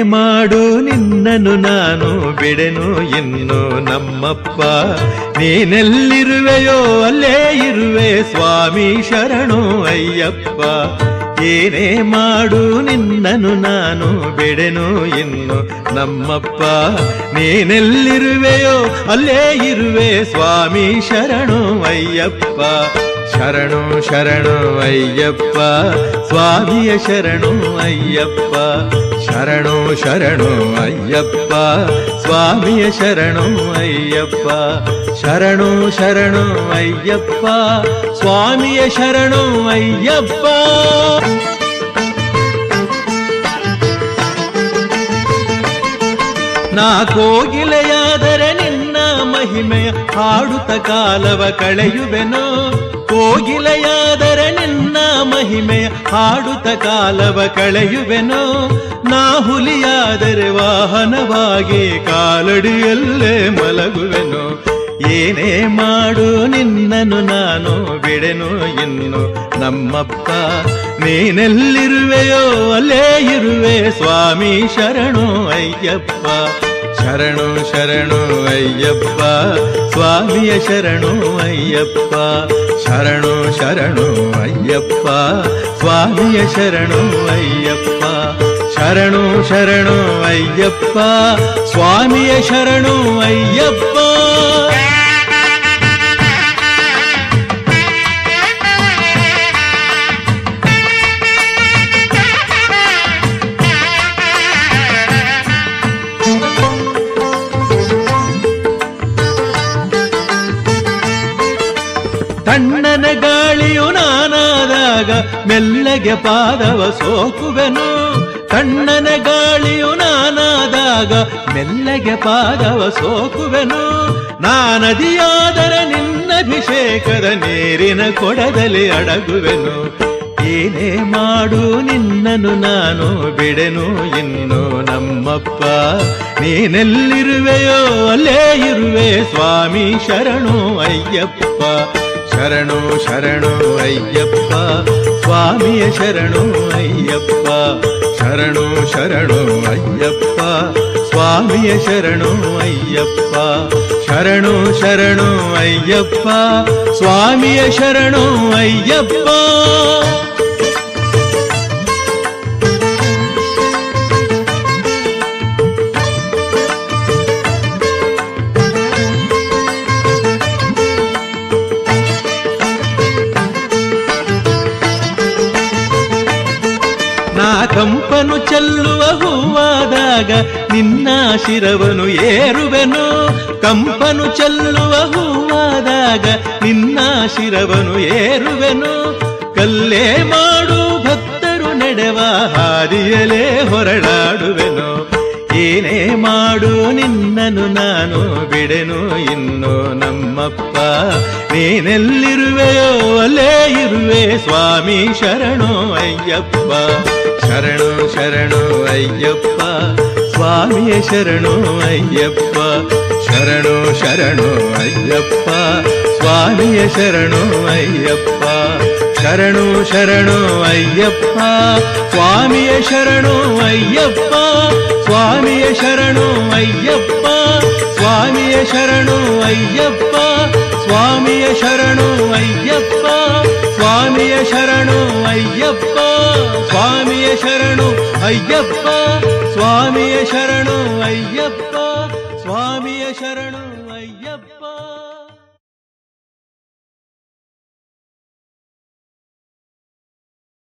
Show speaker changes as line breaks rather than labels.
ಮಾಡು ನಿನ್ನನು ನಾನು ಬಿಡೆನು ಇನ್ನು ನಮ್ಮಪ್ಪ ನೀನೆಲ್ಲಿರುವೆಯೋ ಅಲ್ಲೇ ಇರುವೆ ಸ್ವಾಮಿ ಶರಣು ಅಯ್ಯಪ್ಪ ಏನೇ ಮಾಡು ನಿನ್ನನು ನಾನು ಬಿಡೆನು ಇನ್ನು ನಮ್ಮಪ್ಪ ನೀನೆಲ್ಲಿರುವೆಯೋ ಅಲ್ಲೇ ಇರುವೆ ಸ್ವಾಮಿ ಶರಣು ಅಯ್ಯಪ್ಪ ಶರಣು ಶರಣು ಅಯ್ಯಪ್ಪ ಸ್ವಾಮಿಯ ಶರಣು ಅಯ್ಯಪ್ಪ ಶರಣು ಶರಣು ಅಯ್ಯಪ್ಪ ಸ್ವಾಮಿಯ ಶರಣು ಅಯ್ಯಪ್ಪ ಶರಣು ಶರಣು ಅಯ್ಯಪ್ಪ ಸ್ವಾಮಿಯ ಶರಣು ಅಯ್ಯಪ್ಪ ನಾ ಕೋಗಿಲೆಯಾದರೆ ನಿನ್ನ ಮಹಿಮೆಯ ಹಾಡುತ್ತ ಕಾಲವ ಕಳೆಯುವೆನು ಕೋಗಿಲೆಯಾದರೆ ನಿನ್ನ ಮಹಿಮೆಯ ಹಾಡುತ್ತ ಕಾಲವ ಕಳೆಯುವೆನು ನಾ ಹುಲಿಯಾದರೆ ವಾಹನವಾಗಿ ಕಾಲಡಿಯಲ್ಲೇ ಮಲಗುವೆನು ಏನೇ ಮಾಡು ನಿನ್ನನು ನಾನು ಬಿಡೆನು ಇನ್ನು ನಮ್ಮಪ್ಪ ನೀನೆಲ್ಲಿರುವೆಯೋ ಅಲ್ಲೇ ಇರುವೆ ಸ್ವಾಮಿ ಶರಣು ಅಯ್ಯಪ್ಪ ಶರಣು ಶರಣು ಅಯ್ಯಪ್ಪ ಸ್ವಾಮಿಯ ಶರಣು ಅಯ್ಯಪ್ಪ ಶರಣು ಶರಣು ಅಯ್ಯಪ್ಪ ಸ್ವಾಮಿಯ ಶರಣು ಅಯ್ಯಪ್ಪ ಶರಣು ಶರಣು ಅಯ್ಯಪ್ಪ ಸ್ವಾಮಿಯ ಶರಣು ಅಯ್ಯಪ್ಪ ತಣ್ಣನ ಗಾಳಿಯು ನಾನಾದಾಗ ಮೆಲ್ಲಗೆ ಪಾದವ ಸೋಕುವೆನು ತಣ್ಣನ ಗಾಳಿಯು ನಾನಾದಾಗ ಮೆಲ್ಲಗೆ ಪಾದವ ಸೋಕುವೆನು ನಾನದಿಯಾದರೆ ನಿನ್ನಭಿಷೇಕದ ನೀರಿನ ಕೊಡದಲ್ಲಿ ಅಡಗುವೆನು ಏನೇ ಮಾಡು ನಿನ್ನನು ನಾನು ಬಿಡೆನು ಇನ್ನು ನಮ್ಮಪ್ಪ ನೀನೆಲ್ಲಿರುವೆಯೋ ಅಲ್ಲೇ ಇರುವೆ ಸ್ವಾಮಿ ಶರಣು ಅಯ್ಯಪ್ಪ ಶರಣು ಶರಣು ಅಯ್ಯಪ್ಪ ಸ್ವಾಮಿಯ ಶರಣು ಅಯ್ಯಪ್ಪ ಶರಣು ಶರಣು ಅಯ್ಯಪ್ಪ ಸ್ವಾಮಿಯ ಶರಣು ಅಯ್ಯಪ್ಪ ಶರಣು ಶರಣು ಅಯ್ಯಪ್ಪ ಸ್ವಾಮಿಯ ಶರಣು ಅಯ್ಯಪ್ಪ ನಾ ಕಂಪನು ಚೆಲ್ಲುವ ಹೂವಾದಾಗ ನಿನ್ನ ಶಿರವನು ಏರುವೆನು ಕಂಪನು ಚೆಲ್ಲುವ ಹೂವಾದಾಗ ನಿನ್ನ ಶಿರವನು ಏರುವೆನು ಕಲ್ಲೇ ಮಾಡು ಭಕ್ತರು ನಡೆವ ಹಾದಿಯಲೇ ಹೊರಡಾಡುವೆನು ಏನೇ ಮಾಡು ನಿನ್ನನು ನಾನು ಬಿಡೆನು ಇನ್ನು ನಮ್ಮಪ್ಪ ನೀನೆಲ್ಲಿರುವೆಯೋ ಅಲ್ಲೇ ಇರುವೆ ಸ್ವಾಮಿ ಶರಣು ಅಯ್ಯಪ್ಪ ಶರಣು ಶರಣು ಅಯ್ಯಪ್ಪ ಸ್ವಾಮಿಯ ಶರಣು ಅಯ್ಯಪ್ಪ ಶರಣು ಶರಣು ಅಯ್ಯಪ್ಪ ಸ್ವಾಮಿಯ ಶರಣು ಅಯ್ಯಪ್ಪ ಶರಣು ಶರಣು ಅಯ್ಯಪ್ಪ ಸ್ವಾಮಿಯ ಶರಣು ಅಯ್ಯಪ್ಪ ಸ್ವಾಮಿಯ ಶರಣು ಅಯ್ಯಪ್ಪ ಸ್ವಾಮಿಯ ಶರಣು ಅಯ್ಯಪ್ಪ ಸ್ವಾಮಿಯ ಶರಣು ಅಯ್ಯಪ್ಪ ಸ್ವಾಮಿಯ ಶರಣು ಅಯ್ಯಪ್ಪ ಸ್ವಾಮಿಯ ಶರಣು ಅಯ್ಯಪ್ಪ ಸ್ವಾಮಿಯ ಶರಣು ಅಯ್ಯಪ್ಪ ಸ್ವಾಮಿಯ ಶರಣು